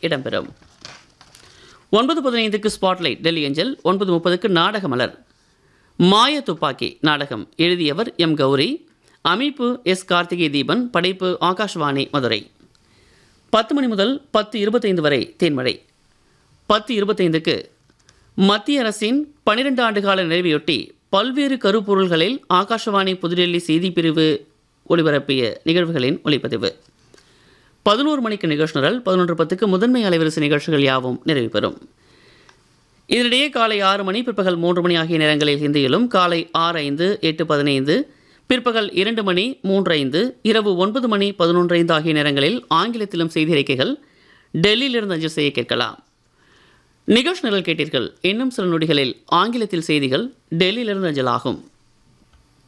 இடம்பெறும் ஒன்பது பதினைந்துக்கு ஸ்பாட்லைட் டெல்லி ஏஞ்சல் ஒன்பது முப்பதுக்கு நாடக மலர் மாய துப்பாக்கி நாடகம் எழுதியவர் எம் கௌரி அமைப்பு எஸ் கார்த்திகை தீபன் படைப்பு ஆகாஷ்வாணி மதுரை பத்து மணி முதல் பத்து இருபத்தைந்து வரை தேன்மழை பத்து இருபத்தைந்துக்கு மத்திய அரசின் பனிரெண்டு ஆண்டுகால நிறைவையொட்டி பல்வேறு கருப்பொருள்களில் ஆகாஷவாணி புதுடெல்லி செய்திப் பிரிவு ஒளிபரப்பிய நிகழ்வுகளின் ஒளிப்பதிவு பதினோரு மணிக்கு நிகழ்ச்சி நிரல் பதினொன்று பத்துக்கு முதன்மை அலைவரிசை நிகழ்ச்சிகள் யாவும் நிறைவு பெறும் இதனிடையே காலை ஆறு மணி பிற்பகல் மூன்று மணி ஆகிய நேரங்களில் ஹிந்தியிலும் காலை ஆறு ஐந்து எட்டு பதினைந்து பிற்பகல் இரண்டு மணி மூன்று ஐந்து இரவு ஒன்பது மணி பதினொன்று ஐந்து ஆகிய நேரங்களில் ஆங்கிலத்திலும் செய்தி அறிக்கைகள் டெல்லியிலிருந்து அஞ்சல் செய்ய கேட்கலாம் நிகழ்ச்சி நிரல் கேட்டீர்கள் இன்னும் சில நொடிகளில் ஆங்கிலத்தில் செய்திகள் டெல்லியிலிருந்து அஞ்சலாகும்